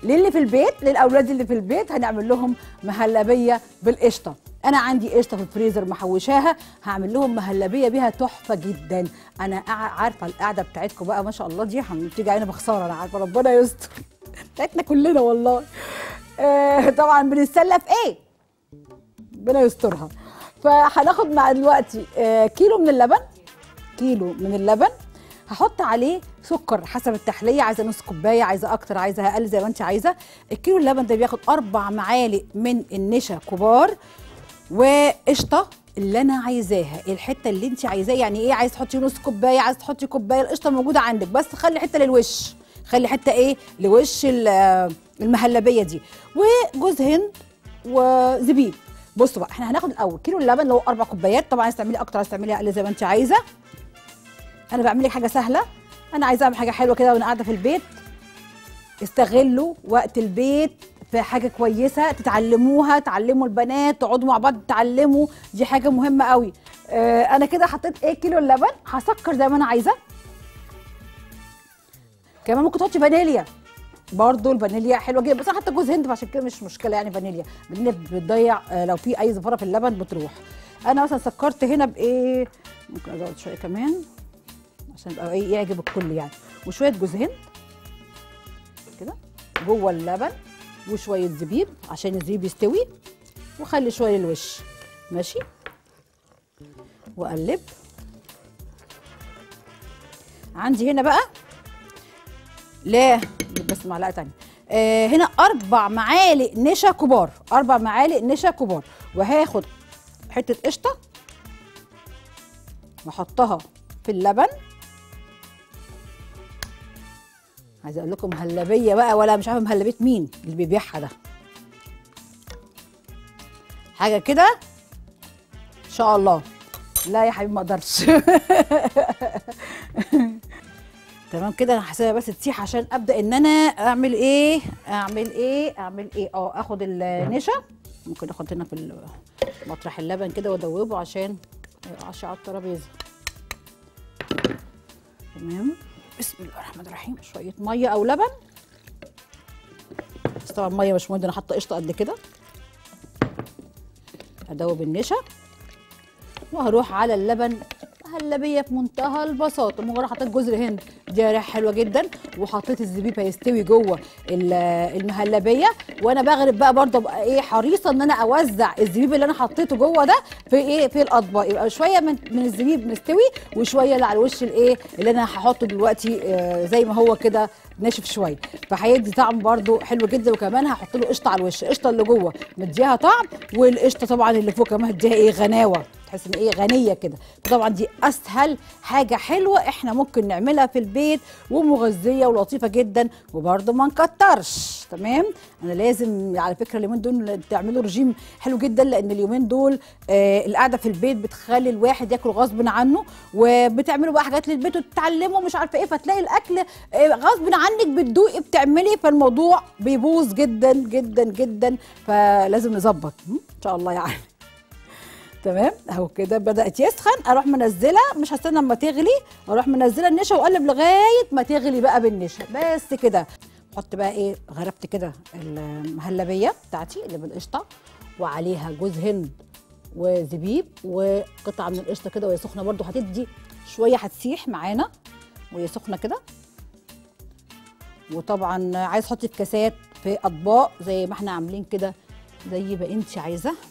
للي في البيت للاولاد اللي في البيت هنعمل لهم مهلبيه بالقشطه انا عندي قشطه في الفريزر محوشاها هعمل لهم مهلبيه بيها تحفه جدا انا قاع- عارفه القعده بتاعتكم بقى ما شاء الله دي هتيجي علينا بخساره انا عارفه ربنا يستر بتاعتنا كلنا والله آه طبعا بنتسلى في ايه ربنا يسترها فهناخد مع دلوقتي آه كيلو من اللبن كيلو من اللبن هحط عليه سكر حسب التحليه عايزه نص كوبايه عايزه اكتر عايزه اقل زي ما انت عايزه الكيلو اللبن ده بياخد اربع معالق من النشا كبار وقشطه اللي انا عايزاها الحته اللي انت عايزاه يعني ايه عايز تحطي نص كوبايه عايز تحطي كوبايه القشطه موجوده عندك بس خلي حته للوش خلي حته ايه لوش ال- المهلبيه دي وجوز هند وزبيب بصوا بقى احنا هناخد الاول كيلو اللبن اللي هو اربع كوبايات طبعا عايز تعملي اكتر عايز تعملي اقل زي ما انت عايزه انا بعمل لك حاجه سهله انا عايزه اعمل حاجه حلوه كده وانا قاعده في البيت استغلوا وقت البيت في حاجه كويسه تتعلموها تعلموا البنات تقعدوا مع بعض تتعلموا دي حاجه مهمه قوي آه انا كده حطيت ايه كيلو اللبن هسكر زي ما انا عايزه كمان ممكن تحطي فانيليا برضو الفانيليا حلوه جدا بس انا حاطه جوز هند فعشان كده مش مشكله يعني فانيليا فانيليا بتضيع آه، لو في اي زفاره في اللبن بتروح انا مثلا سكرت هنا بايه ممكن ازود شويه كمان عشان يبقى ايه يعجب الكل يعني وشويه جوز هند كده جوه اللبن وشويه زبيب عشان الزبيب يستوي وخلي شويه للوش ماشي واقلب عندي هنا بقى لا بس معلقه تانية آه هنا اربع معالق نشا كبار اربع معالق نشا كبار وهاخد حته قشطه واحطها في اللبن عايزه اقول لكم مهلبيه بقى ولا مش عارفه مهلبيه مين اللي بيبيعها ده حاجه كده ان شاء الله لا يا حبيبي ما اقدرش تمام كده انا هسيبها بس تسيح عشان ابدا ان انا اعمل ايه اعمل ايه اعمل ايه اه اخد النشا ممكن اخد هنا في ال- مطرح اللبن كده وادوبه عشان ما يقعش على الترابيزه تمام بسم الله الرحمن الرحيم شويه ميه او لبن بس طبعا ميه مش مهم انا حاطه قشطه قد كده ادوب النشا وهروح على اللبن هلبيه في منتهى البساطه مجرد حطيت جوز الهند دي ريحه حلوه جدا وحطيت الزبيب هيستوي جوه ال- المهلبيه وانا بغرب بقى برضه ابقى ايه حريصه ان انا اوزع الزبيب اللي انا حطيته جوه ده في ايه في الاطباق يبقى شويه من من الزبيب مستوي وشويه اللي على الوش الايه اللي انا هحطه دلوقتي آه زي ما هو كده ناشف شويه فهيدي طعم برضو حلو جدا وكمان هحط له قشطه على الوش القشطه اللي جوه مديها طعم والقشطه طبعا اللي فوق كمان هديها ايه غناوه تحس ان ايه غنيه كده طبعا دي اسهل حاجه حلوه احنا ممكن نعملها في البيت ومغذيه ولطيفه جدا وبرده ما نكترش تمام انا لازم على فكره اليومين دول تعملوا رجيم حلو جدا لان اليومين دول آه القعده في البيت بتخلي الواحد ياكل غصب عنه وبتعملوا بقى حاجات للبيت وتتعلموا مش عارفه ايه فتلاقي الاكل آه غصب عنك بتدوقي بتعملي فالموضوع بيبوظ جدا جدا جدا فلازم نظبط م? ان شاء الله يعني تمام اهو كده بدات يسخن اروح منزله مش هستنى اما تغلي اروح منزله النشا واقلب لغايه ما تغلي بقى بالنشا بس كده احط بقى ايه غربت كده المهلبيه بتاعتي اللي بالقشطه وعليها جوز هند وزبيب وقطعه من القشطه كده وهي سخنه برده هتدي شويه هتسيح معانا وهي سخنه كده وطبعا عايز تحطي في كاسات في اطباق زي ما احنا عاملين كده زي ما انت عايزه